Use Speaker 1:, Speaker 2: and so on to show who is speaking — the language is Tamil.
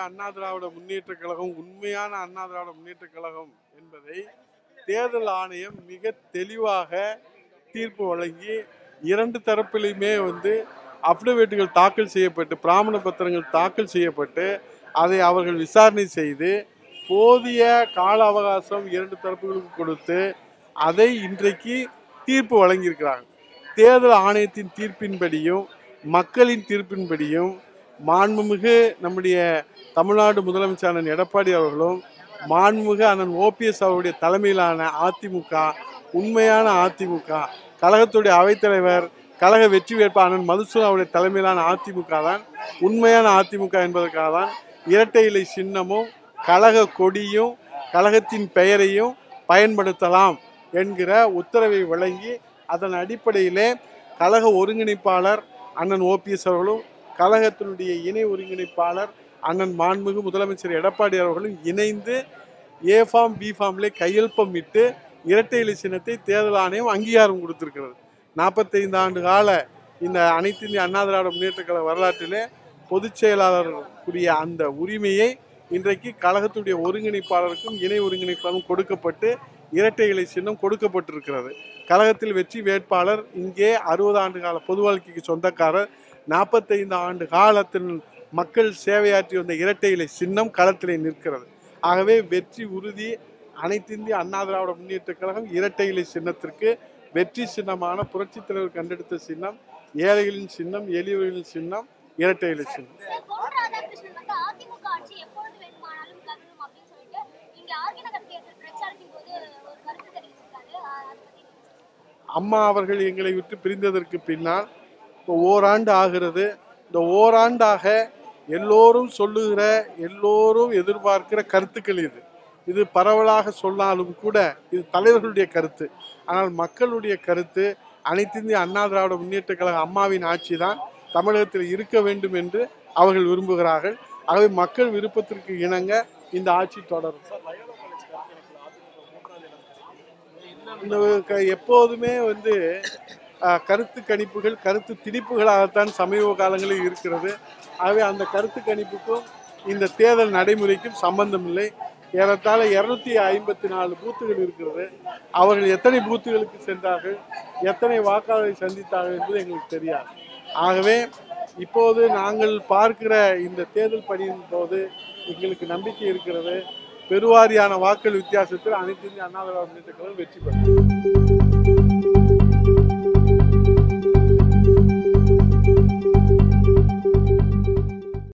Speaker 1: அண்ணா திராவிட முன்னேற்ற கழகம் உண்மையான அண்ணா திராவிட முன்னேற்ற கழகம் என்பதை தேர்தல் ஆணையம் மிக தெளிவாக தீர்ப்பு வழங்கி இரண்டு தரப்பிலுமே வந்து அப்டவேட்டுகள் தாக்கல் செய்யப்பட்டு பிராமண பத்திரங்கள் தாக்கல் செய்யப்பட்டு அதை அவர்கள் விசாரணை செய்து போதிய கால அவகாசம் இரண்டு தரப்புகளுக்கு கொடுத்து அதை இன்றைக்கு தீர்ப்பு வழங்கியிருக்கிறாங்க தேர்தல் ஆணையத்தின் தீர்ப்பின்படியும் மக்களின் தீர்ப்பின்படியும் மாண்புமிகு நம்முடைய தமிழ்நாடு முதலமைச்சர் அண்ணன் எடப்பாடி அவர்களும் மாண்புமிகு அண்ணன் ஓபிஎஸ் அவருடைய தலைமையிலான அதிமுக உண்மையான அதிமுக கழகத்துடைய அவைத்தலைவர் கழக வெற்றி வேட்பாளர் மதுசூதன் அவருடைய தலைமையிலான அதிமுக தான் உண்மையான அதிமுக என்பதற்காக தான் இரட்டை இலை சின்னமும் கழக கொடியும் கழகத்தின் பெயரையும் பயன்படுத்தலாம் என்கிற உத்தரவை வழங்கி அதன் அடிப்படையிலே கழக ஒருங்கிணைப்பாளர் அண்ணன் ஓபிஎஸ் அவர்களும் கழகத்தினுடைய இணை ஒருங்கிணைப்பாளர் அண்ணன் மாண்புமிகு முதலமைச்சர் எடப்பாடி அவர்களும் இணைந்து ஏ ஃபார்ம் பி ஃபார்ம்லே கையெழுப்பம் இட்டு இரட்டை இலை சின்னத்தை தேர்தல் ஆணையம் அங்கீகாரம் கொடுத்திருக்கிறது நாற்பத்தைந்து ஆண்டு கால இந்த அனைத்து இந்திய அண்ணா திராவிட முன்னேற்ற கழக வரலாற்றிலே பொதுச் செயலாளருக்குரிய அந்த உரிமையை இன்றைக்கு கழகத்துடைய ஒருங்கிணைப்பாளருக்கும் இணை ஒருங்கிணைப்பாளரும் கொடுக்கப்பட்டு இரட்டை இலை சின்னம் கொடுக்கப்பட்டிருக்கிறது கழகத்தில் வெற்றி வேட்பாளர் இங்கே அறுபது ஆண்டு கால பொது வாழ்க்கைக்கு சொந்தக்காரர் நாற்பத்தைந்து ஆண்டு காலத்தின் மக்கள் சேவையாற்றி வந்த இரட்டை இலை சின்னம் களத்திலே நிற்கிறது ஆகவே வெற்றி உறுதி அனைத்திந்திய அண்ணா திராவிட முன்னேற்ற கழகம் இரட்டை இலை சின்னத்திற்கு வெற்றி சின்னமான புரட்சித் தலைவர் கண்டெடுத்த சின்னம் ஏழைகளின் சின்னம் எளியவர்களின் சின்னம் இரட்டை இலை சின்னம்
Speaker 2: சார் பொன் ராதாகிருஷ்ணன் வந்து அதிமுக ஆட்சி எப்பொழுது வேண்டுமானாலும் கவிழும் அப்படின்னு சொல்லிட்டு இங்க ஆர்கே நகர் தேர்தல் பிரச்சாரத்தின் போது ஒரு கருத்து தெரிவிச்சிருக்காரு அஹ் அதை பத்தி நீங்க சொல்லுங்க.
Speaker 1: அம்மா அவர்கள் எங்களை விட்டு பிரிந்ததற்கு பின்னால் இப்போ ஓராண்டு ஆகிறது இந்த ஓராண்டாக எல்லோரும் சொல்லுகிற எல்லோரும் எதிர்பார்க்கிற கருத்துக்கள் இது இது பரவலாக சொன்னாலும் கூட இது தலைவர்களுடைய கருத்து ஆனால் மக்களுடைய கருத்து அனைத்து இந்திய அண்ணா திராவிட முன்னேற்ற கழக அம்மாவின் ஆட்சி தான் தமிழகத்தில் இருக்க வேண்டும் என்று அவர்கள் விரும்புகிறார்கள் ஆகவே மக்கள் விருப்பத்திற்கு இணங்க இந்த ஆட்சி தொடரும் இந்த க- எப்போதுமே வந்து அஹ், கருத்து கணிப்புகள் கருத்து திணிப்புகளாகத்தான் சமீப காலங்களில் இருக்கிறது ஆகவே அந்த கருத்து கணிப்புக்கும் இந்த தேர்தல் நடைமுறைக்கும் சம்பந்தம் இல்லை ஏறத்தாழ இருநூத்தி ஐம்பத்தி நாலு பூத்துகள் இருக்கிறது அவர்கள் எத்தனை பூத்துகளுக்கு சென்றார்கள் எத்தனை வாக்காளரை சந்தித்தார்கள் என்பது எங்களுக்கு தெரியாது ஆகவே இப்போது நாங்கள் பார்க்கிற இந்த தேர்தல் பணியின் போது எங்களுக்கு நம்பிக்கை இருக்கிறது பெருவாரியான வாக்கள் வித்தியாசத்தில் அனைத்து இந்திய அண்ணா திராவிட முன்னேற்ற கழகம் வெற்றி பெறும்